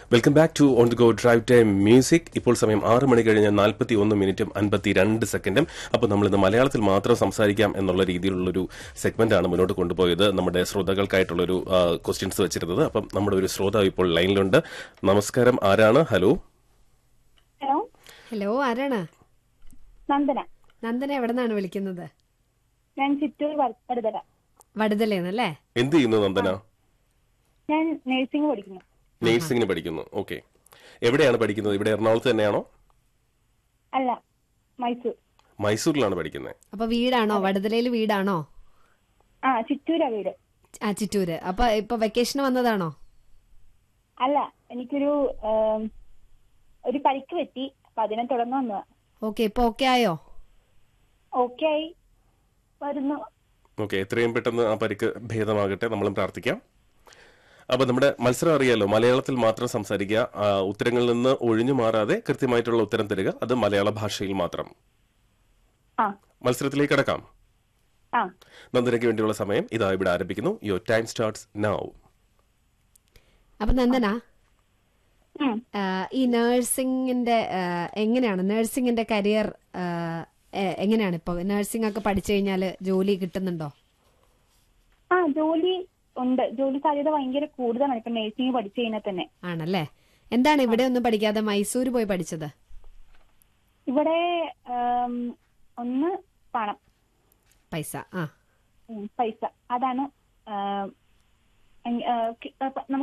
Welcome back to on the go drive time music ഇപ്പോൾ സമയം ആറ് മണി കഴിഞ്ഞ് നാൽപ്പത്തി ഒന്ന് മിനിറ്റും അൻപത്തി രണ്ട് സെക്കൻഡും അപ്പോൾ നമ്മൾ ഇന്ന് മലയാളത്തിൽ മാത്രം സംസാരിക്കാം എന്നുള്ള രീതിയിലുള്ളൊരു സെഗ്മെന്റ് ആണ് മുന്നോട്ട് കൊണ്ടുപോയത് നമ്മുടെ ശ്രോതാക്കൾക്കായിട്ടുള്ളൊരു ക്വസ്റ്റ്യൻസ് വെച്ചിരുന്നത് അപ്പം നമ്മുടെ ഒരു ശ്രോതാവ് ഇപ്പോൾ ലൈനിലുണ്ട് നമസ്കാരം ആരാണ് ഹലോ ഹലോ ഹലോ ആരാണ് നന്ദന നന്ദന എവിടെ നിന്നാണ് വിളിക്കുന്നത് ഞാൻ ചിറ്റൂർ വടുതല വടുതലേന്നല്ലേ എന്ത് ചെയ്യുന്നു നന്ദന ഞാൻ നഴ്സിംഗ് പഠിക്കുന്നു നേഴ്സിംഗിന് പഠിക്കുന്നു ഓക്കെ എവിടെയാണ് പഠിക്കുന്നത് ഇവിടെ എറണാകുളത്ത് തന്നെയാണോ അല്ല മൈസൂർ മൈസൂരിലാണ് പഠിക്കുന്നത് അപ്പൊ വീടാണോ വടുതലയിൽ വീടാണോ ആ ചിറ്റൂരാ വീട് ആ ചിറ്റൂര് അപ്പൊ ഇപ്പൊ വെക്കേഷന് വന്നതാണോ അല്ല എനിക്കൊരു ഏം, ഒരു പരിക്ക് പറ്റി അപ്പൊ അതിനെ തുടർന്ന് വന്നതാ ഓക്കെ ഇപ്പൊ ഓക്കെ ആയോ ഓക്കെ ആയി വരുന്നു ഓക്കെ എത്രയും പെട്ടെന്ന് ആ പരിക്ക് ഭേദമാകട്ടെ നമ്മളും പ്രാർത്ഥിക്കാം അപ്പൊ നമ്മുടെ മത്സരം അറിയാലോ മലയാളത്തിൽ മാത്രം സംസാരിക്കുക ആ, ഉത്തരങ്ങളിൽ നിന്ന് ഒഴിഞ്ഞു മാറാതെ കൃത്യമായിട്ടുള്ള ഉത്തരം തരിക അത് മലയാള ഭാഷയിൽ മാത്രം ആ മത്സരത്തിലേക്ക് കടക്കാം ആ നന്ദനയ്ക്ക് വേണ്ടിയുള്ള സമയം ഇതാ ഇവിടെ ആരംഭിക്കുന്നു യുവർ ടൈം സ്റ്റാർട്ട്സ് നൗ അപ്പൊ നന്ദന ഉം. ആ, ഈ നഴ്സിംഗിന്റെ ആ, എങ്ങനെയാണ് നഴ്സിംഗിന്റെ കരിയർ എങ്ങനെയാണ് ഇപ്പൊ നഴ്സിംഗ് ഒക്കെ പഠിച്ചു കഴിഞ്ഞാല് ജോലി കിട്ടുന്നുണ്ടോ ആ ജോലി ഉണ്ട് ജോലി സാധ്യത ഭയങ്കര കൂടുതലാണ് ഇപ്പൊ നഴ്സിംഗ് പഠിച്ചു കഴിഞ്ഞാൽ തന്നെ ആണല്ലേ എന്താണ് ഇവിടെ ഒന്നും പഠിക്കാതെ മൈസൂർ പോയി പഠിച്ചത് ഇവിടെ ഏം, ഒന്ന് പണം പൈസ ആ ഉം, പൈസ അതാണ് ഏം, എങ്- ഏ, കി- ഏ, നമുക്ക്